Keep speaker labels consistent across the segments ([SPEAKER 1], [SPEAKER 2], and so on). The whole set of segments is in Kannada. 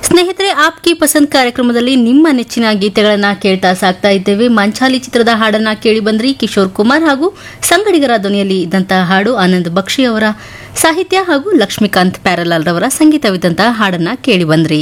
[SPEAKER 1] ಸ್ನೇಹಿತರೆ ಆಪ್ಕಿ ಪಸಂದ್ ಕಾರ್ಯಕ್ರಮದಲ್ಲಿ ನಿಮ್ಮ ನೆಚ್ಚಿನ ಗೀತೆಗಳನ್ನ ಕೇಳ್ತಾ ಸಾಕ್ತಾ ಇದ್ದೇವೆ ಮಂಚಾಲಿ ಚಿತ್ರದ ಹಾಡನ್ನ ಕೇಳಿ ಬಂದ್ರಿ ಕಿಶೋರ್ ಕುಮಾರ್ ಹಾಗೂ ಸಂಗಡಿಗರ ಧ್ವನಿಯಲ್ಲಿ ಇದ್ದಂತಹ ಹಾಡು ಆನಂದ್ ಬಕ್ಷಿ ಅವರ ಸಾಹಿತ್ಯ ಹಾಗೂ ಲಕ್ಷ್ಮೀಕಾಂತ್ ಪ್ಯಾರಲಾಲ್ ರವರ ಸಂಗೀತವಿದ್ದಂತಹ ಹಾಡನ್ನ ಕೇಳಿ ಬಂದ್ರಿ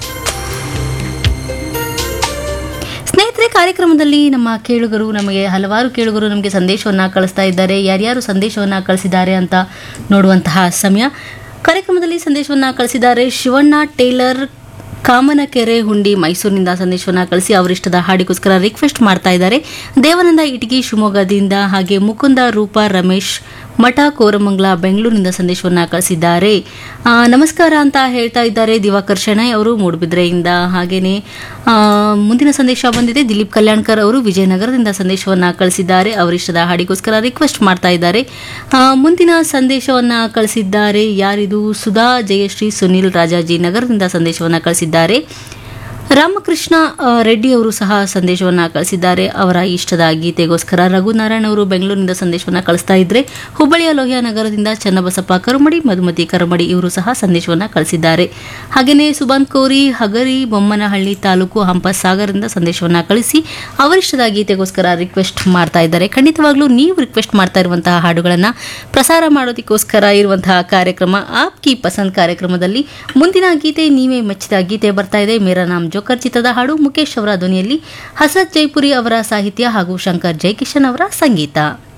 [SPEAKER 1] ಸ್ನೇಹಿತರೆ ಕಾರ್ಯಕ್ರಮದಲ್ಲಿ ನಮ್ಮ ಕೇಳುಗರು ನಮಗೆ ಹಲವಾರು ಕೇಳುಗರು ನಮಗೆ ಸಂದೇಶವನ್ನು ಕಳಿಸ್ತಾ ಇದ್ದಾರೆ ಯಾರ್ಯಾರು ಸಂದೇಶವನ್ನು ಕಳಿಸಿದ್ದಾರೆ ಅಂತ ನೋಡುವಂತಹ ಸಮಯ ಕಾರ್ಯಕ್ರಮದಲ್ಲಿ ಸಂದೇಶವನ್ನು ಕಳಿಸಿದ್ದಾರೆ ಶಿವಣ್ಣ ಟೇಲರ್ ಕಾಮನಕೆರೆ ಹುಂಡಿ ಮೈಸೂರಿನಿಂದ ಸಂದೇಶವನ್ನು ಕಳಿಸಿ ಅವರಿಷ್ಟದ ಹಾಡಿಗೋಸ್ಕರ ರಿಕ್ವೆಸ್ಟ್ ಮಾಡ್ತಾ ಇದ್ದಾರೆ ದೇವಾನಂದ ಇಟಗಿ ಶಿವಮೊಗ್ಗದಿಂದ ಹಾಗೆ ಮುಕುಂದ ರೂಪ ರಮೇಶ್ ಮಠ ಕೋರಮಂಗಲ ಬೆಂಗಳೂರಿನಿಂದ ಸಂದೇಶವನ್ನು ಕಳಿಸಿದ್ದಾರೆ ಆ, ನಮಸ್ಕಾರ ಅಂತ ಹೇಳ್ತಾ ಇದ್ದಾರೆ ದಿವಾಕರ್ ಶೆಣೈ ಅವರು ಮೂಡುಬಿದ್ರೆಯಿಂದ ಹಾಗೇನೆ ಆ, ಮುಂದಿನ ಸಂದೇಶ ಬಂದಿದೆ ದಿಲೀಪ್ ಕಲ್ಯಾಣ್ಕರ್ ಅವರು ವಿಜಯನಗರದಿಂದ ಸಂದೇಶವನ್ನು ಕಳಿಸಿದ್ದಾರೆ ಅವರಿಷ್ಟದ ಹಾಡಿಗೋಸ್ಕರ ರಿಕ್ವೆಸ್ಟ್ ಮಾಡ್ತಾ ಇದ್ದಾರೆ ಆ, ಮುಂದಿನ ಸಂದೇಶವನ್ನು ಕಳಿಸಿದ್ದಾರೆ ಯಾರಿದು ಸುಧಾ ಜಯಶ್ರೀ ಸುನಿಲ್ ರಾಜಾಜಿ ನಗರದಿಂದ ಸಂದೇಶವನ್ನು ಕಳಿಸಿದ್ದಾರೆ ರಾಮಕೃಷ್ಣ ಆ, ರೆಡ್ಡಿ ಅವರು ಸಹ ಸಂದೇಶವನ್ನು ಕಳಿಸಿದ್ದಾರೆ ಅವರ ಇಷ್ಟದ ಗೀತೆಗೋಸ್ಕರ ರಘುನಾರಾಯಣ್ ಅವರು ಬೆಂಗಳೂರಿನಿಂದ ಸಂದೇಶವನ್ನು ಕಳಿಸ್ತಾ ಇದ್ರೆ ಹುಬ್ಬಳ್ಳಿಯ ಲೋಹಿಯ ನಗರದಿಂದ ಚನ್ನಬಸಪ್ಪ ಕರುಮಡಿ ಮಧುಮತಿ ಕರುಮಡಿ ಇವರು ಸಹ ಸಂದೇಶವನ್ನು ಕಳಿಸಿದ್ದಾರೆ ಹಾಗೆಯೇ ಸುಬಾನ್ ಕೋರಿ ಹಗರಿ ಬೊಮ್ಮನಹಳ್ಳಿ ತಾಲೂಕು ಹಂಪಸಾಗರದಿಂದ ಸಂದೇಶವನ್ನು ಕಳಿಸಿ ಅವರಿಷ್ಟದ ಗೀತೆಗೋಸ್ಕರ ರಿಕ್ವೆಸ್ಟ್ ಮಾಡ್ತಾ ಇದ್ದಾರೆ ಖಂಡಿತವಾಗ್ಲೂ ನೀವು ರಿಕ್ವೆಸ್ಟ್ ಮಾಡ್ತಾ ಇರುವಂತಹ ಹಾಡುಗಳನ್ನು ಪ್ರಸಾರ ಮಾಡೋದಕ್ಕೋಸ್ಕರ ಇರುವಂತಹ ಕಾರ್ಯಕ್ರಮ ಆಪ್ ಕಿ ಪಸಂದ್ ಕಾರ್ಯಕ್ರಮದಲ್ಲಿ ಮುಂದಿನ ಗೀತೆ ನೀವೇ ಮೆಚ್ಚಿದ ಗೀತೆ ಬರ್ತಾ ಇದೆ ಮೇರಾ ನಾಮ್ ಜೋಕರ್ ಚಿತ್ರದ ಹಾಡು ಮುಖೇಶ್ ಅವರ ಧ್ವನಿಯಲ್ಲಿ ಹಸರತ್ ಜೈಪುರಿ ಅವರ ಸಾಹಿತ್ಯ ಹಾಗೂ ಶಂಕರ್ ಜೈಕಿಶನ್ ಅವರ ಸಂಗೀತ